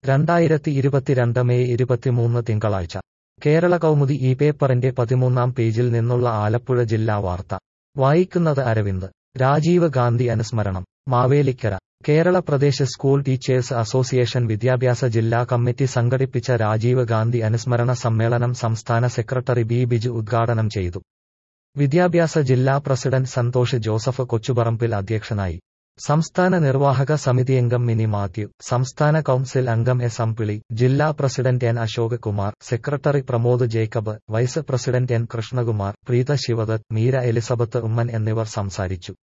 രണ്ടായിരത്തി ഇരുപത്തിരണ്ട് മെയ് ഇരുപത്തിമൂന്ന് തിങ്കളാഴ്ച കേരള കൗമുദി ഈ പേപ്പറിന്റെ പതിമൂന്നാം പേജിൽ നിന്നുള്ള ആലപ്പുഴ ജില്ലാ വാർത്ത വായിക്കുന്നത് അരവിന്ദ് രാജീവ് ഗാന്ധി അനുസ്മരണം Mavelikkara Kerala Pradesh school teachers association വിദ്യാഭ്യാസ ജില്ലാ കമ്മിറ്റി സംഘടിപ്പിച്ച രാജീവ് ഗാന്ധി അനുസ്മരണ സമ്മേളനം സംസ്ഥാന സെക്രട്ടറി ബി ബിജു ഉദ്ഘാടനം ചെയ്തു വിദ്യാഭ്യാസ ജില്ലാ പ്രസിഡന്റ് സന്തോഷ് ജോസഫ് കൊച്ചുപറമ്പിൽ അധ്യക്ഷനായി സംസ്ഥാന നിർവാഹക സമിതിയംഗം മിനി മാത്യു സംസ്ഥാന കൌൺസിൽ അംഗം എസ് അമ്പിളി ജില്ലാ president N Ashok Kumar secretary Pramod Jacob vice president N Krishnakumar Preetha Sivadath Meera Elizabeth Oommen എന്നിവർ സംസാരിച്ചു